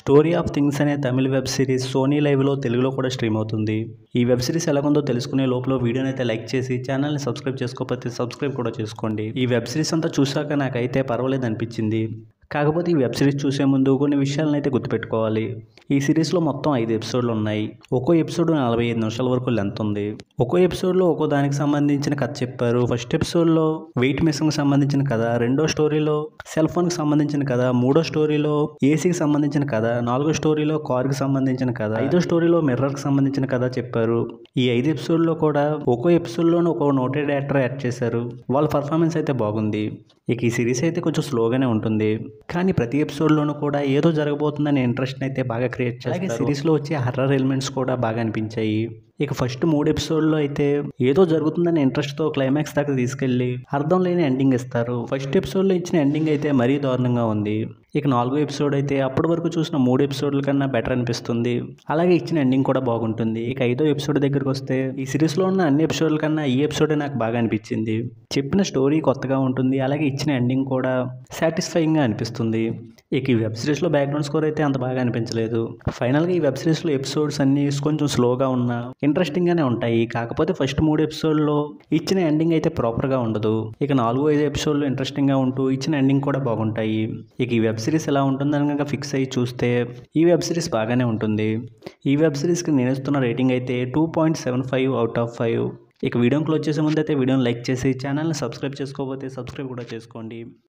story of things అనే తమిళ web series Sony లైవ్లో తెలుగులో కూడా స్ట్రీమ్ అవుతుంది ఈ వెబ్ సిరీస్ ఎలాగుందో తెలుసుకునే లోపల వీడియోని అయితే లైక్ చేసి ఛానల్ని సబ్స్క్రైబ్ చేసుకోకపోతే సబ్స్క్రైబ్ కూడా చేసుకోండి ఈ వెబ్ సిరీస్ అంతా చూసాక నాకైతే పర్వాలేదు అనిపించింది కాకపోతే ఈ వెబ్ సిరీస్ చూసే ముందు కొన్ని విషయాలను అయితే గుర్తుపెట్టుకోవాలి ఈ సిరీస్లో మొత్తం ఐదు ఎపిసోడ్లు ఉన్నాయి ఒక్కో ఎపిసోడ్ నలభై ఐదు నిమిషాల వరకు లెంత్ ఉంది ఒక్కో ఎపిసోడ్లో ఒక్కో దానికి సంబంధించిన కథ చెప్పారు ఫస్ట్ ఎపిసోడ్లో వెయిట్ మిషన్కి సంబంధించిన కథ రెండో స్టోరీలో సెల్ ఫోన్కి సంబంధించిన కథ మూడో స్టోరీలో ఏసీకి సంబంధించిన కథ నాలుగో స్టోరీలో కార్కి సంబంధించిన కథ ఐదో స్టోరీలో మిర్రర్కి సంబంధించిన కథ చెప్పారు ఈ ఐదు ఎపిసోడ్లో కూడా ఒక్కో ఎపిసోడ్లోనూ ఒక్కో నోటెడ్ యాక్టర్ యాడ్ చేశారు వాళ్ళ పర్ఫార్మెన్స్ అయితే బాగుంది ఇక ఈ సిరీస్ అయితే కొంచెం స్లోగానే ఉంటుంది కానీ ప్రతి ఎపిసోడ్లోనూ కూడా ఏదో జరగబోతుందనే ఇంట్రెస్ట్ అయితే బాగా క్రియేట్ చేస్తారు అలాగే సిరీస్లో వచ్చే హర్రర్ ఎలిమెంట్స్ కూడా బాగా అనిపించాయి ఇక ఫస్ట్ మూడు ఎపిసోడ్లో అయితే ఏదో జరుగుతుందనే ఇంట్రెస్ట్తో క్లైమాక్స్ దాకా తీసుకెళ్ళి అర్థం లేని ఎండింగ్ ఇస్తారు ఫస్ట్ ఎపిసోడ్లో ఇచ్చిన ఎండింగ్ అయితే మరీ దారుణంగా ఉంది ఇక నాలుగో ఎపిసోడ్ అయితే అప్పటి వరకు చూసిన మూడు ఎపిసోడ్ల కన్నా బెటర్ అనిపిస్తుంది అలాగే ఇచ్చిన ఎండింగ్ కూడా బాగుంటుంది ఇక ఐదో ఎపిసోడ్ దగ్గరికి వస్తే ఈ సిరీస్లో ఉన్న అన్ని ఎపిసోడ్ల కన్నా ఈ ఎపిసోడే నాకు బాగా అనిపించింది చెప్పిన స్టోరీ కొత్తగా ఉంటుంది అలాగే ఇచ్చిన ఎండింగ్ కూడా సాటిస్ఫైయింగ్గా అనిపిస్తుంది ఇక ఈ వెబ్ సిరీస్లో బ్యాక్గ్రౌండ్ స్కోర్ అయితే అంత బాగా అనిపించలేదు ఫైనల్గా ఈ వెబ్ సిరీస్లో ఎపిసోడ్స్ అన్నీ కొంచెం స్లోగా ఉన్నా ఇంట్రెస్టింగ్గానే ఉంటాయి కాకపోతే ఫస్ట్ మూడు ఎపిసోడ్లో ఇచ్చిన ఎండింగ్ అయితే ప్రాపర్గా ఉండదు ఇక నాలుగు ఐదు ఎపిసోడ్లు ఇంట్రెస్టింగ్గా ఉంటూ ఇచ్చిన ఎండింగ్ కూడా బాగుంటాయి ఇక ఈ వెబ్ సిరీస్ ఎలా ఉంటుందని కనుక ఫిక్స్ అయ్యి చూస్తే ఈ వెబ్ సిరీస్ బాగానే ఉంటుంది ఈ వెబ్ సిరీస్కి నేను ఇస్తున్న రేటింగ్ అయితే two point seven five out of five ఇక వీడియోని క్లోజ్ చేసే ముందు అయితే వీడియోని లైక్ చేసి ఛానల్ని సబ్స్క్రైబ్ చేసుకోకపోతే సబ్స్క్రైబ్ కూడా చేసుకోండి